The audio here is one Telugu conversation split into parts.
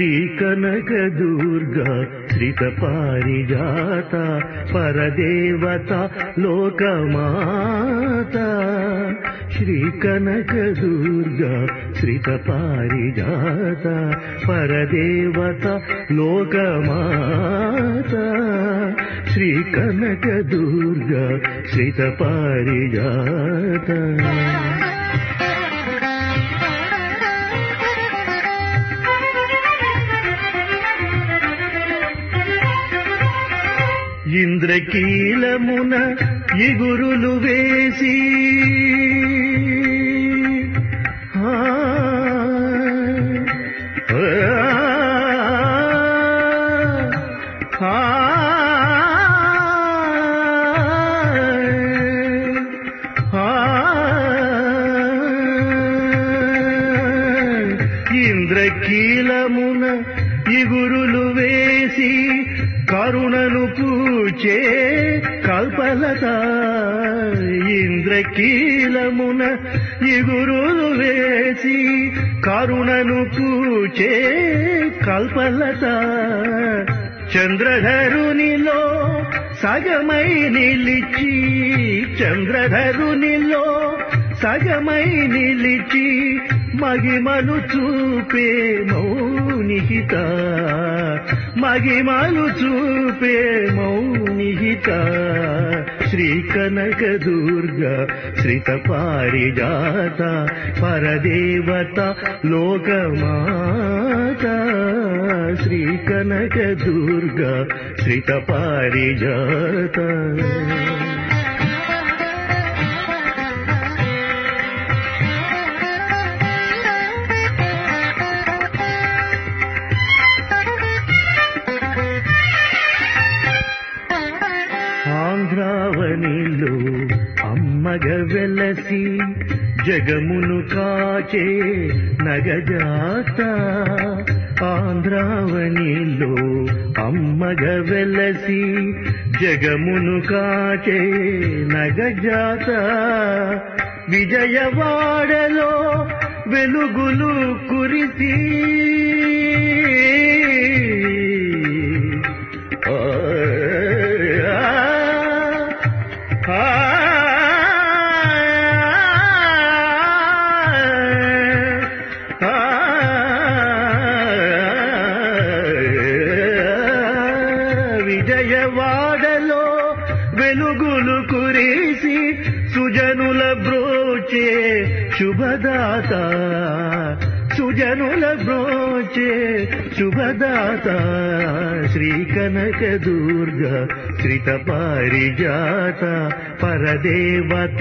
శ్రీకనక దుర్గా శ్రిత పారిజాత పరదేవత లోకమాత శ్రీకనక దుర్గా శ్రిత పారిజాత పరదేవత లోకమాత శ్రీకనక దుర్గా శ్రిత పారిజాత ఇంద్రకీలమున ఇగురులు వేసి ఆ, ఆ, ఆ, ఇంద్రకీలమున ఇగురులు వేసి కరుణను పూచే కల్పలత ఇంద్రకీలమున ఇగురులు వేసి కరుణను పూచే కల్పలత చంద్రధరునిలో సగమై నిలిచి చంద్రధరునిలో సగమై నిలిచి మగిమలు చూపే మౌనిహిత మగిమలు చూపే మౌనిహిత శ్రీ కనక దుర్గా శ్రిత పారిజాత పరదేవత లోకమాత శ్రీ కనక దుర్గా శ్రిత పారిజాత ఆంధ్రావనిలో అమ్మగ వెలసి జగమును కాచే నగజాత ఆంధ్రావనిలో అమ్మగ వెలసి జగమును కాచే నగజాత విజయవాడలో వెలుగులు కురిసి విజయవాడలో వెలుగులు కురిసి సుజనుల బ్రోచే శుభదాత సుజనుల బ్రోచే శుభదాత శ్రీ కనక దుర్గా శ్రిత పారిజాత పరదేవత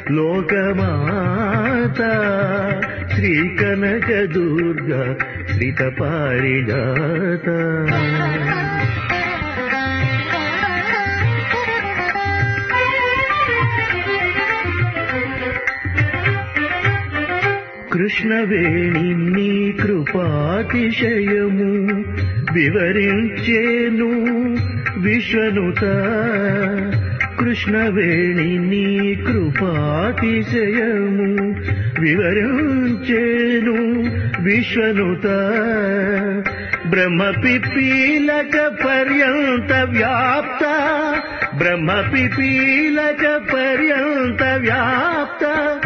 లోకమాత శ్రీ కనక దుర్గా శ్రిత పారిజాత కృష్ణవేణి నీ కృపాతిశయము వివరించేను విశ్వనుత కృష్ణవేణి నీ కృపాతిశయము వివరించేను విశ్వనుత బ్రహ్మ పిపీలక పర్యంత వ్యాప్త బ్రహ్మ పిపీలక పర్యంత వ్యాప్త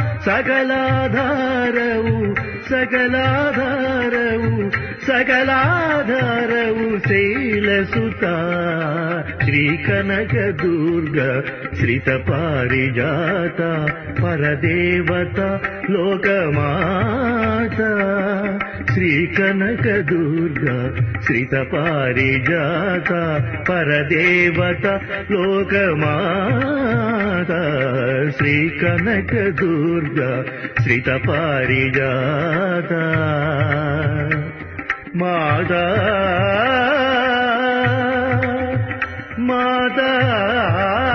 సకలాధారవు సకలాధారవు సకలాధారవు శైలసుత శ్రీ కనక దుర్గ శ్రిత పారిజాత పరదేవత లోకమాత శ్రీ కనక దుర్గ శ్రిత పారిజాత పరదేవత లోకమాత శ్రీ కనక దుర్గ శ్రిత పారిజాత మాతా మాతా